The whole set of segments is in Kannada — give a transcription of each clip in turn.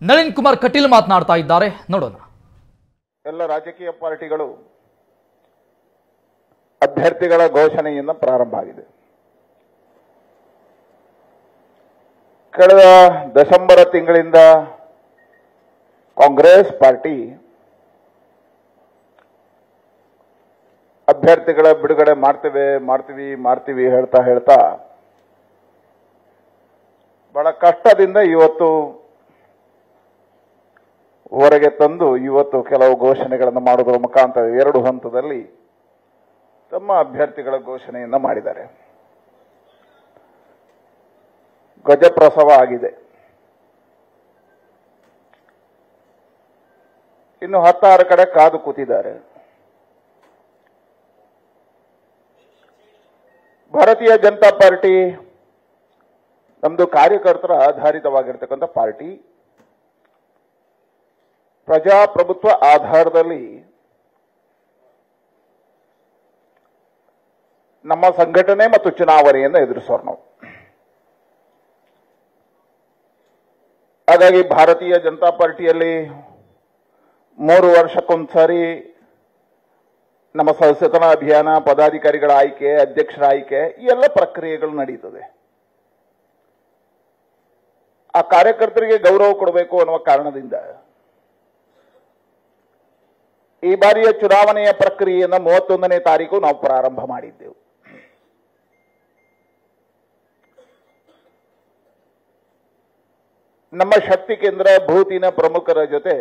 ನಳಿನ್ ಕುಮಾರ್ ಕಟೀಲ್ ಮಾತನಾಡ್ತಾ ಇದ್ದಾರೆ ನೋಡೋಣ ಎಲ್ಲ ರಾಜಕೀಯ ಪಾರ್ಟಿಗಳು ಅಭ್ಯರ್ಥಿಗಳ ಘೋಷಣೆಯಿಂದ ಪ್ರಾರಂಭ ಆಗಿದೆ ಕಳೆದ ಡಿಸೆಂಬರ್ ತಿಂಗಳಿಂದ ಕಾಂಗ್ರೆಸ್ ಪಾರ್ಟಿ ಅಭ್ಯರ್ಥಿಗಳ ಬಿಡುಗಡೆ ಮಾಡ್ತೇವೆ ಮಾಡ್ತೀವಿ ಮಾಡ್ತೀವಿ ಹೇಳ್ತಾ ಹೇಳ್ತಾ ಬಹಳ ಕಷ್ಟದಿಂದ ಇವತ್ತು ಹೊರಗೆ ತಂದು ಇವತ್ತು ಕೆಲವು ಘೋಷಣೆಗಳನ್ನು ಮಾಡುವುದರ ಮುಖಾಂತರ ಎರಡು ಹಂತದಲ್ಲಿ ತಮ್ಮ ಅಭ್ಯರ್ಥಿಗಳ ಘೋಷಣೆಯನ್ನು ಮಾಡಿದ್ದಾರೆ ಗಜಪ್ರಸವ ಆಗಿದೆ ಇನ್ನು ಹತ್ತಾರು ಕಡೆ ಕಾದು ಕೂತಿದ್ದಾರೆ ಭಾರತೀಯ ಜನತಾ ಪಾರ್ಟಿ ನಮ್ದು ಕಾರ್ಯಕರ್ತರ ಆಧಾರಿತವಾಗಿರ್ತಕ್ಕಂಥ ಪಾರ್ಟಿ ಪ್ರಜಾಪ್ರಭುತ್ವ ಆಧಾರದಲ್ಲಿ ನಮ್ಮ ಸಂಘಟನೆ ಮತ್ತು ಚುನಾವಣೆಯನ್ನು ಎದುರಿಸೋರು ನಾವು ಹಾಗಾಗಿ ಭಾರತೀಯ ಜನತಾ ಪಾರ್ಟಿಯಲ್ಲಿ ಮೂರು ವರ್ಷಕ್ಕೊಂದ್ಸರಿ ನಮ್ಮ ಸದಸ್ಯತನ ಅಭಿಯಾನ ಪದಾಧಿಕಾರಿಗಳ ಆಯ್ಕೆ ಅಧ್ಯಕ್ಷರ ಆಯ್ಕೆ ಈ ಎಲ್ಲ ಪ್ರಕ್ರಿಯೆಗಳು ನಡೀತದೆ ಆ ಕಾರ್ಯಕರ್ತರಿಗೆ ಗೌರವ ಕೊಡಬೇಕು ಅನ್ನುವ ಕಾರಣದಿಂದ ಈ ಬಾರಿಯ ಚುನಾವಣೆಯ ಪ್ರಕ್ರಿಯೆಯನ್ನು ಮೂವತ್ತೊಂದನೇ ತಾರೀಕು ನಾವು ಪ್ರಾರಂಭ ಮಾಡಿದ್ದೆವು ನಮ್ಮ ಶಕ್ತಿ ಕೇಂದ್ರ ಭೂತಿನ ಪ್ರಮುಖರ ಜೊತೆ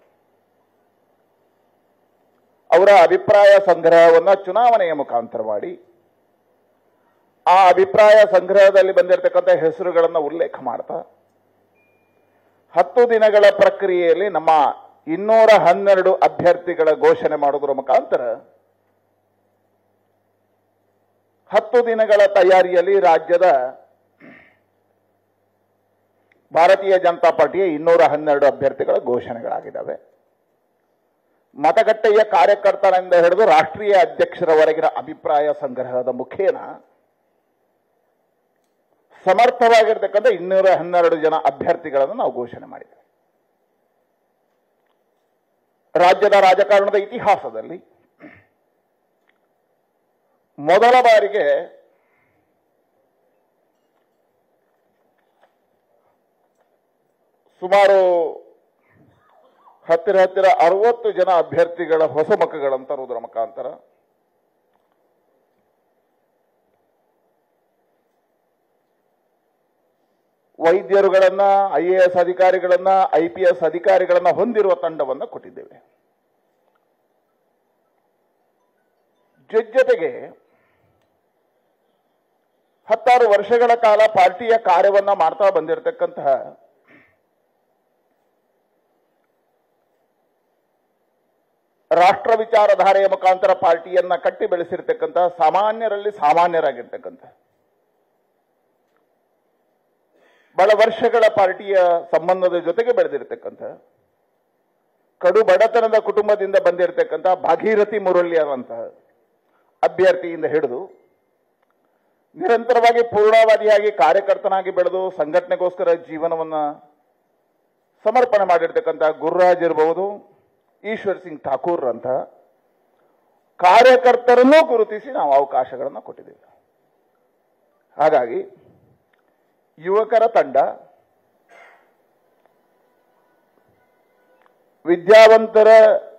ಅವರ ಅಭಿಪ್ರಾಯ ಸಂಗ್ರಹವನ್ನು ಚುನಾವಣೆಯ ಮುಖಾಂತರ ಮಾಡಿ ಆ ಅಭಿಪ್ರಾಯ ಸಂಗ್ರಹದಲ್ಲಿ ಬಂದಿರತಕ್ಕಂಥ ಹೆಸರುಗಳನ್ನು ಉಲ್ಲೇಖ ಮಾಡ್ತಾ ಹತ್ತು ದಿನಗಳ ಪ್ರಕ್ರಿಯೆಯಲ್ಲಿ ನಮ್ಮ ಇನ್ನೂರ ಹನ್ನೆರಡು ಅಭ್ಯರ್ಥಿಗಳ ಘೋಷಣೆ ಮಾಡುವುದರ ಮುಖಾಂತರ ಹತ್ತು ದಿನಗಳ ತಯಾರಿಯಲ್ಲಿ ರಾಜ್ಯದ ಭಾರತೀಯ ಜನತಾ ಪಾರ್ಟಿಯ ಇನ್ನೂರ ಹನ್ನೆರಡು ಅಭ್ಯರ್ಥಿಗಳ ಘೋಷಣೆಗಳಾಗಿದ್ದಾವೆ ಮತಗಟ್ಟೆಯ ಕಾರ್ಯಕರ್ತರಿಂದ ಹಿಡಿದು ರಾಷ್ಟ್ರೀಯ ಅಧ್ಯಕ್ಷರವರೆಗಿನ ಅಭಿಪ್ರಾಯ ಸಂಗ್ರಹದ ಮುಖೇನ ಸಮರ್ಥವಾಗಿರ್ತಕ್ಕಂಥ ಇನ್ನೂರ ಹನ್ನೆರಡು ಜನ ಅಭ್ಯರ್ಥಿಗಳನ್ನು ನಾವು ಘೋಷಣೆ ಮಾಡಿದ್ದೇವೆ ರಾಜ್ಯದ ರಾಜಕಾರಣದ ಇತಿಹಾಸದಲ್ಲಿ ಮೊದಲ ಬಾರಿಗೆ ಸುಮಾರು ಹತ್ತಿರ ಹತ್ತಿರ ಅರವತ್ತು ಜನ ಅಭ್ಯರ್ಥಿಗಳ ಹೊಸ ಮುಖಗಳನ್ನು ತರುವುದರ ಮುಖಾಂತರ ವೈದ್ಯರುಗಳನ್ನ ಐ ಎ ಎಸ್ ಅಧಿಕಾರಿಗಳನ್ನ ಐ ಪಿ ಎಸ್ ಅಧಿಕಾರಿಗಳನ್ನ ಹೊಂದಿರುವ ತಂಡವನ್ನು ಕೊಟ್ಟಿದ್ದೇವೆ ಜೊತೆಗೆ ಹತ್ತಾರು ವರ್ಷಗಳ ಕಾಲ ಪಾರ್ಟಿಯ ಕಾರ್ಯವನ್ನ ಮಾಡ್ತಾ ಬಂದಿರತಕ್ಕಂತಹ ರಾಷ್ಟ್ರ ವಿಚಾರಧಾರೆಯ ಮುಖಾಂತರ ಪಾರ್ಟಿಯನ್ನ ಕಟ್ಟಿ ಬೆಳೆಸಿರ್ತಕ್ಕಂಥ ಸಾಮಾನ್ಯರಲ್ಲಿ ಸಾಮಾನ್ಯರಾಗಿರ್ತಕ್ಕಂಥ ಬಹಳ ವರ್ಷಗಳ ಪಾರ್ಟಿಯ ಸಂಬಂಧದ ಜೊತೆಗೆ ಬೆಳೆದಿರ್ತಕ್ಕಂಥ ಕಡು ಬಡತನದ ಕುಟುಂಬದಿಂದ ಬಂದಿರತಕ್ಕಂಥ ಭಾಗೀರಥಿ ಮುರಳಿ ಅನ್ನುವಂತಹ ಅಭ್ಯರ್ಥಿಯಿಂದ ಹಿಡಿದು ನಿರಂತರವಾಗಿ ಪೂರ್ಣಾವಧಿಯಾಗಿ ಕಾರ್ಯಕರ್ತನಾಗಿ ಬೆಳೆದು ಸಂಘಟನೆಗೋಸ್ಕರ ಜೀವನವನ್ನ ಸಮರ್ಪಣೆ ಮಾಡಿರ್ತಕ್ಕಂಥ ಗುರುರಾಜ್ ಇರಬಹುದು ಈಶ್ವರ್ ಸಿಂಗ್ ಠಾಕೂರ್ ಅಂತ ಕಾರ್ಯಕರ್ತರನ್ನೂ ಗುರುತಿಸಿ ನಾವು ಅವಕಾಶಗಳನ್ನು ಕೊಟ್ಟಿದ್ದೇವೆ ಹಾಗಾಗಿ ಯುವಕರ ತಂಡ ವಿದ್ಯಾವಂತರ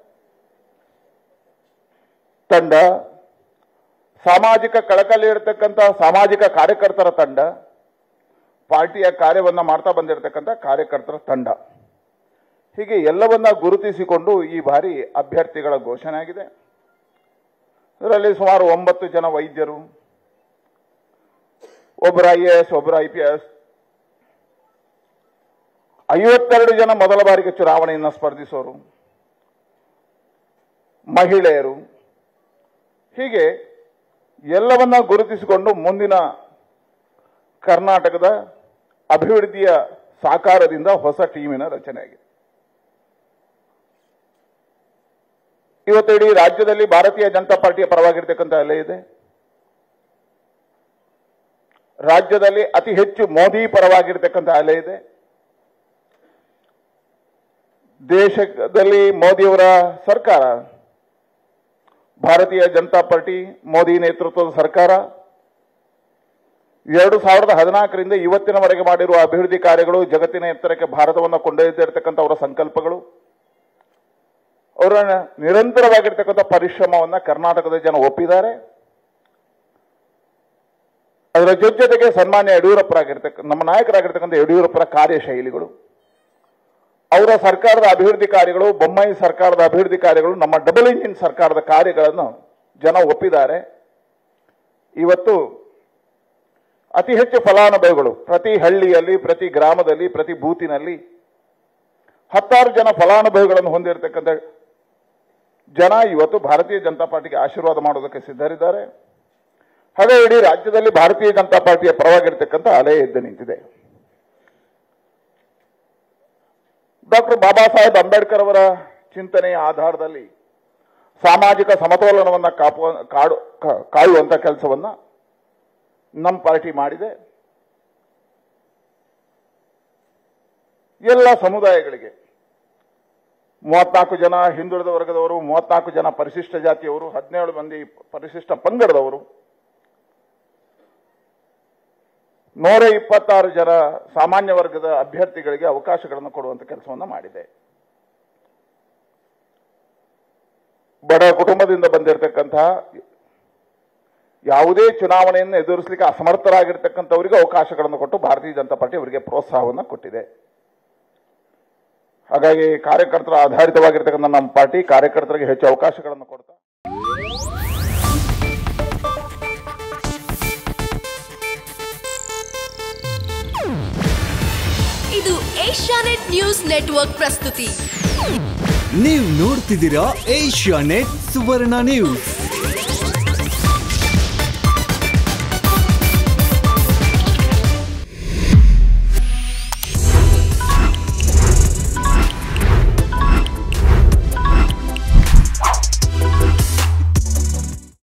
ತಂಡ ಸಾಮಾಜಿಕ ಕಳಕಳಿ ಇರತಕ್ಕಂಥ ಸಾಮಾಜಿಕ ಕಾರ್ಯಕರ್ತರ ತಂಡ ಪಾರ್ಟಿಯ ಕಾರ್ಯವನ್ನ ಮಾಡ್ತಾ ಬಂದಿರತಕ್ಕಂಥ ಕಾರ್ಯಕರ್ತರ ತಂಡ ಹೀಗೆ ಎಲ್ಲವನ್ನ ಗುರುತಿಸಿಕೊಂಡು ಈ ಬಾರಿ ಅಭ್ಯರ್ಥಿಗಳ ಘೋಷಣೆ ಆಗಿದೆ ಇದರಲ್ಲಿ ಸುಮಾರು ಒಂಬತ್ತು ಜನ ವೈದ್ಯರು ಒಬ್ಬರು ಐ ಎ ಎಸ್ ಒಬ್ಬರು ಐ ಪಿ ಎಸ್ ಐವತ್ತೆರಡು ಜನ ಮೊದಲ ಬಾರಿಗೆ ಚುನಾವಣೆಯನ್ನು ಸ್ಪರ್ಧಿಸೋರು ಮಹಿಳೆಯರು ಹೀಗೆ ಎಲ್ಲವನ್ನ ಗುರುತಿಸಿಕೊಂಡು ಮುಂದಿನ ಕರ್ನಾಟಕದ ಅಭಿವೃದ್ಧಿಯ ಸಾಕಾರದಿಂದ ಹೊಸ ಟೀಮಿನ ರಚನೆಯಾಗಿದೆ ಇವತ್ತು ಇಡೀ ರಾಜ್ಯದಲ್ಲಿ ಭಾರತೀಯ ಜನತಾ ಪಾರ್ಟಿಯ ಪರವಾಗಿರ್ತಕ್ಕಂಥ ಅಲೆ ಇದೆ ರಾಜ್ಯದಲ್ಲಿ ಅತಿ ಹೆಚ್ಚು ಮೋದಿ ಪರವಾಗಿರ್ತಕ್ಕಂಥ ಅಲೆ ಇದೆ ದೇಶದಲ್ಲಿ ಮೋದಿಯವರ ಸರ್ಕಾರ ಭಾರತೀಯ ಜನತಾ ಪಾರ್ಟಿ ಮೋದಿ ನೇತೃತ್ವದ ಸರ್ಕಾರ ಎರಡು ಸಾವಿರದ ಹದಿನಾಲ್ಕರಿಂದ ಇವತ್ತಿನವರೆಗೆ ಮಾಡಿರುವ ಅಭಿವೃದ್ಧಿ ಕಾರ್ಯಗಳು ಜಗತ್ತಿನ ಎತ್ತರಕ್ಕೆ ಭಾರತವನ್ನು ಕೊಂಡೊಯ್ದಿರ್ತಕ್ಕಂಥ ಅವರ ಸಂಕಲ್ಪಗಳು ಅವರ ನಿರಂತರವಾಗಿರ್ತಕ್ಕಂಥ ಪರಿಶ್ರಮವನ್ನ ಕರ್ನಾಟಕದ ಜನ ಒಪ್ಪಿದ್ದಾರೆ ಅದರ ಜೊತೆ ಜೊತೆಗೆ ಸನ್ಮಾನ್ಯ ಯಡಿಯೂರಪ್ಪರಾಗಿರ್ತಕ್ಕ ನಮ್ಮ ನಾಯಕರಾಗಿರ್ತಕ್ಕಂಥ ಯಡಿಯೂರಪ್ಪರ ಕಾರ್ಯಶೈಲಿಗಳು ಅವರ ಸರ್ಕಾರದ ಅಭಿವೃದ್ಧಿ ಕಾರ್ಯಗಳು ಬೊಮ್ಮಾಯಿ ಸರ್ಕಾರದ ಅಭಿವೃದ್ಧಿ ಕಾರ್ಯಗಳು ನಮ್ಮ ಡಬಲ್ ಇಂಜಿನ್ ಸರ್ಕಾರದ ಕಾರ್ಯಗಳನ್ನು ಜನ ಒಪ್ಪಿದ್ದಾರೆ ಇವತ್ತು ಅತಿ ಹೆಚ್ಚು ಫಲಾನುಭವಿಗಳು ಪ್ರತಿ ಹಳ್ಳಿಯಲ್ಲಿ ಪ್ರತಿ ಗ್ರಾಮದಲ್ಲಿ ಪ್ರತಿ ಬೂತಿನಲ್ಲಿ ಹತ್ತಾರು ಜನ ಫಲಾನುಭವಿಗಳನ್ನು ಹೊಂದಿರತಕ್ಕಂಥ ಜನ ಇವತ್ತು ಭಾರತೀಯ ಜನತಾ ಪಾರ್ಟಿಗೆ ಆಶೀರ್ವಾದ ಮಾಡೋದಕ್ಕೆ ಸಿದ್ಧರಿದ್ದಾರೆ ಹಾಗೆ ಇಡೀ ರಾಜ್ಯದಲ್ಲಿ ಭಾರತೀಯ ಜನತಾ ಪಾರ್ಟಿಯ ಪರವಾಗಿರ್ತಕ್ಕಂಥ ಅಲೆ ಎದ್ದು ನಿಂತಿದೆ ಡಾಕ್ಟರ್ ಬಾಬಾ ಸಾಹೇಬ್ ಅಂಬೇಡ್ಕರ್ ಅವರ ಚಿಂತನೆಯ ಆಧಾರದಲ್ಲಿ ಸಾಮಾಜಿಕ ಸಮತೋಲನವನ್ನ ಕಾಪುವ ಕಾಡು ಕಾ- ಕಾಯುವಂತ ಕೆಲಸವನ್ನ ನಮ್ಮ ಪಾರ್ಟಿ ಮಾಡಿದೆ ಎಲ್ಲ ಸಮುದಾಯಗಳಿಗೆ ಮೂವತ್ನಾಲ್ಕು ಜನ ಹಿಂದುಳಿದ ವರ್ಗದವರು ಮೂವತ್ನಾಲ್ಕು ಜನ ಪರಿಶಿಷ್ಟ ಜಾತಿಯವರು ಹದಿನೇಳು ಮಂದಿ ಪರಿಶಿಷ್ಟ ಪಂಗಡದವರು ನೂರ ಇಪ್ಪತ್ತಾರು ಜನ ಸಾಮಾನ್ಯ ವರ್ಗದ ಅಭ್ಯರ್ಥಿಗಳಿಗೆ ಅವಕಾಶಗಳನ್ನು ಕೊಡುವಂತ ಕೆಲಸವನ್ನು ಮಾಡಿದೆ ಬಡ ಕುಟುಂಬದಿಂದ ಬಂದಿರತಕ್ಕಂತಹ ಯಾವುದೇ ಚುನಾವಣೆಯನ್ನು ಎದುರಿಸಲಿಕ್ಕೆ ಅಸಮರ್ಥರಾಗಿರ್ತಕ್ಕಂಥವರಿಗೆ ಅವಕಾಶಗಳನ್ನು ಕೊಟ್ಟು ಭಾರತೀಯ ಜನತಾ ಪಾರ್ಟಿ ಅವರಿಗೆ ಪ್ರೋತ್ಸಾಹವನ್ನು ಕೊಟ್ಟಿದೆ ಹಾಗಾಗಿ ಕಾರ್ಯಕರ್ತರ ಆಧಾರಿತವಾಗಿರ್ತಕ್ಕಂಥ ನಮ್ಮ ಪಾರ್ಟಿ ಕಾರ್ಯಕರ್ತರಿಗೆ ಹೆಚ್ಚು ಅವಕಾಶಗಳನ್ನು ಕೊಡ್ತಾ ಇದು ಏಷ್ಯಾನೆಟ್ ನ್ಯೂಸ್ ನೆಟ್ವರ್ಕ್ ಪ್ರಸ್ತುತಿ ನೀವು ನೋಡ್ತಿದ್ದೀರಾ ಏಷ್ಯಾ ನೆಟ್ ಸುವರ್ಣ ನ್ಯೂಸ್